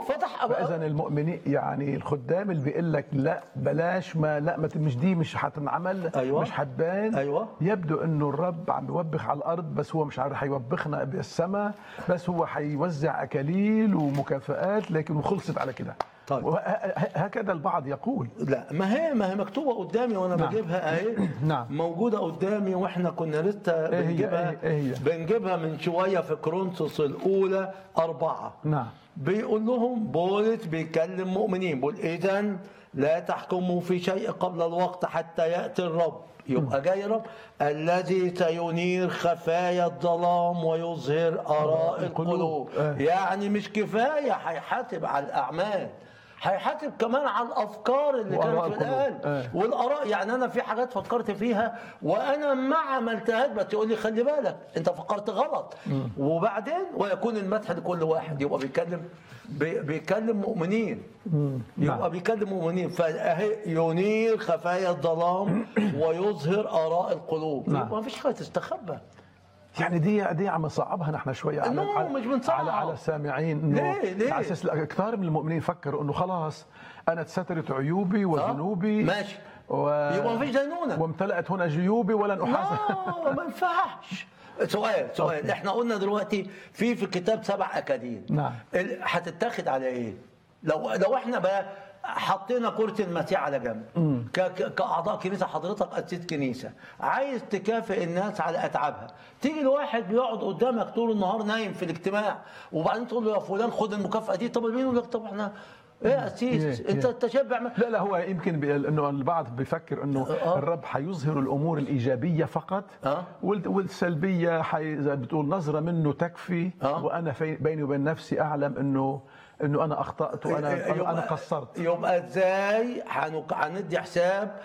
فتح فاذا المؤمنين يعني الخدام اللي بيقول لك لا بلاش ما لا ما ت- مش دي مش حتنعمل أيوة. مش حتبان أيوة. يبدو انه الرب عم بيوبخ على الارض بس هو مش عارف حيوبخنا بالسماء بس هو حيوزع اكاليل ومكافآت لكن خلصت على كده طيب. وه- ه- هكذا البعض يقول لا ما هي ما هي مكتوبه قدامي وانا نعم. بجيبها اهي نعم. موجوده قدامي واحنا كنا لسه إيه هي؟ بنجيبها إيه- إيه هي؟ بنجيبها من شويه في كورنثوس الاولى اربعه نعم بيقول لهم بولس بيكلم مؤمنين بيقول اذا لا تحكموا في شيء قبل الوقت حتى ياتي الرب يبقى جاي الرب الذي سينير خفايا الظلام ويظهر اراء القلوب. القلوب آه. يعني مش كفايه هيحاسب على الاعمال هيحاسب كمان على الافكار اللي وآراء كانت في القلوب. القلب آه. والاراء يعني انا في حاجات فكرت فيها وانا ما عملتهاش بس يقول لي خلي بالك انت فكرت غلط وبعدين ويكون المدح لكل واحد يبقى بيتكلم بي- بيكلم مؤمنين يبقى نعم. بيكلم مؤمنين فاهي ينير خفايا الظلام ويظهر اراء القلوب نعم. يبقى ما فيش حاجه تستخبى يعني دي دي عم نصعبها نحن شوي على لا، على, مش بنصعب. على, على السامعين انه ليه؟ ليه؟ على اساس لا، كثار من المؤمنين فكروا انه خلاص انا اتسترت عيوبي وذنوبي ماشي. و... يبقى ما فيش دينونه وامتلأت هنا جيوبي ولن احاسب لا ما ينفعش سؤال سؤال أوكي. احنا قلنا دلوقتي في في الكتاب سبع اكاديم نعم. ال- هتتاخد على ايه؟ لو لو احنا بقى حطينا كرة المسيح على جنب ك- ك- كأعضاء كنيسة حضرتك قسيس كنيسة عايز تكافئ الناس على أتعابها تيجي لواحد بيقعد قدامك طول النهار نايم في الاجتماع وبعدين تقول له يا فلان خد المكافأة دي طب مين يقول لك طب احنا ايه يا قسيس إيه، انت إيه. تشبع ما- لا لا هو يمكن بي- انه البعض بيفكر انه آه. الرب حيظهر الامور الايجابيه فقط آه. وال- والسلبيه حي زي ما بتقول نظره منه تكفي آه. وانا في بيني وبين نفسي اعلم انه انه انا اخطات وانا يبقى- انا قصرت يبقى ازاي هنك- هندي حساب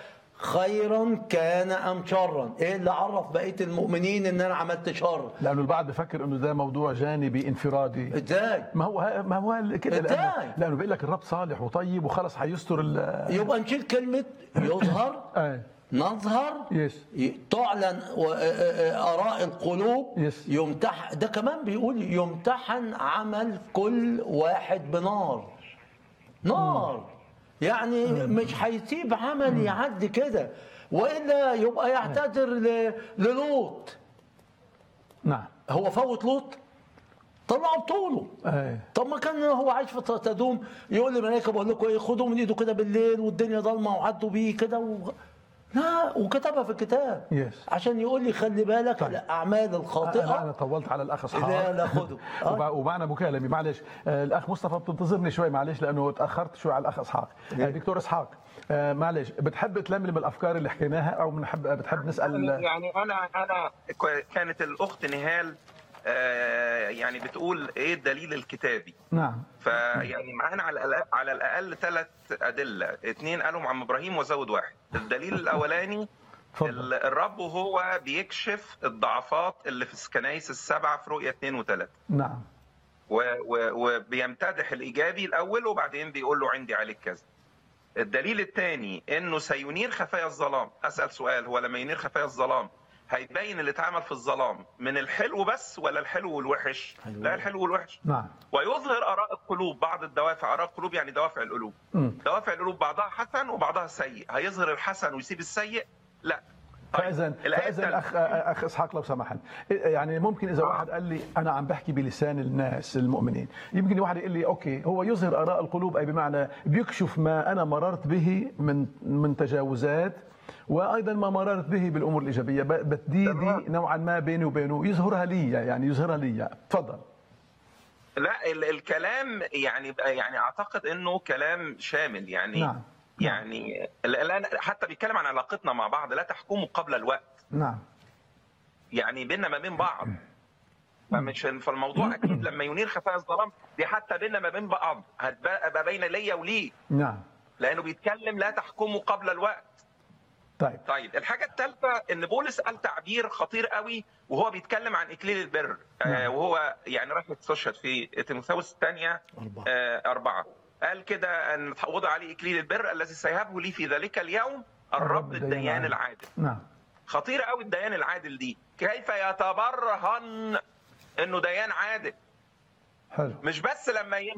خيرا كان ام شرا ايه اللي عرف بقيه المؤمنين ان انا عملت شر لانه البعض بفكر انه ده موضوع جانبي انفرادي ازاي ما هو ما هو كده إزاي؟ لانه, لأنه بيقول لك الرب صالح وطيب وخلص حيستر ال يبقى نشيل كلمه يظهر آه. نظهر يس ي- تعلن و- اراء القلوب يس. يمتح ده كمان بيقول يمتحن عمل كل واحد بنار نار يعني مش هيسيب عمل يعدي كده والا يبقى يعتذر ل- للوط نعم هو فوت لوط طلعه بطوله آه. طب ما كان هو عايش في تدوم يقول للملائكه بقول لكم ايه خدوه من ايده كده بالليل والدنيا ضلمه وعدوا بيه كده و... لا وكتبها في الكتاب يس. عشان يقول لي خلي بالك طيب. الاعمال انا الخاطئه انا طولت على الاخ اسحاق لا لا خده آه. وبع- ومعنا مكالمه معلش آه، الاخ مصطفى بتنتظرني شوي معلش لانه تاخرت شوي على الاخ اسحاق آه، دكتور اسحاق آه، معلش بتحب تلملم الافكار اللي حكيناها او بنحب بتحب نسال يعني انا انا ك- كانت الاخت نهال آه، يعني بتقول ايه الدليل الكتابي نعم فيعني معانا على الأقل على الاقل ثلاث ادله اثنين قالوا عن ابراهيم وزود واحد الدليل الاولاني اتفضل. ال- الرب وهو بيكشف الضعفات اللي في الكنايس السبعه في رؤيه اثنين وثلاثه نعم و- و- وبيمتدح الايجابي الاول وبعدين بيقول له عندي عليك كذا الدليل الثاني انه سينير خفايا الظلام اسال سؤال هو لما ينير خفايا الظلام هيبين اللي اتعمل في الظلام من الحلو بس ولا الحلو والوحش أيوة. لا الحلو والوحش نعم ويظهر اراء القلوب بعض الدوافع اراء القلوب يعني دوافع القلوب مم. دوافع القلوب بعضها حسن وبعضها سيء هيظهر الحسن ويسيب السيء لا طيب، فاذا الآية فاذا الثالثة. اخ اخ اسحاق لو سمحت يعني ممكن اذا واحد قال لي انا عم بحكي بلسان الناس المؤمنين يمكن واحد يقول لي اوكي هو يظهر اراء القلوب اي بمعنى بيكشف ما انا مررت به من من تجاوزات وايضا ما مررت به بالامور الايجابيه ب- بس دي دي تمام. نوعا ما بيني وبينه يظهرها لي يعني يظهرها لي تفضل لا ال- الكلام يعني يعني اعتقد انه كلام شامل يعني نعم. يعني لا- لا- حتى بيتكلم عن علاقتنا مع بعض لا تحكموا قبل الوقت نعم يعني بيننا ما بين بعض فمش فالموضوع اكيد لما ينير خفايا الظلام دي حتى بيننا ما بين بعض هتبقى بين ليا وليه نعم لانه بيتكلم لا تحكموا قبل الوقت طيب طيب الحاجه الثالثه ان بولس قال تعبير خطير قوي وهو بيتكلم عن اكليل البر آه نعم. وهو يعني راح يستشهد في تيموثاوس الثانيه أربعة. آه أربعة قال كده أن وضع عليه إكليل البر الذي سيهبه لي في ذلك اليوم الرب الديان العادل نعم خطيرة قوي الديان العادل دي كيف يتبرهن انه ديان عادل حلو مش بس لما يمسك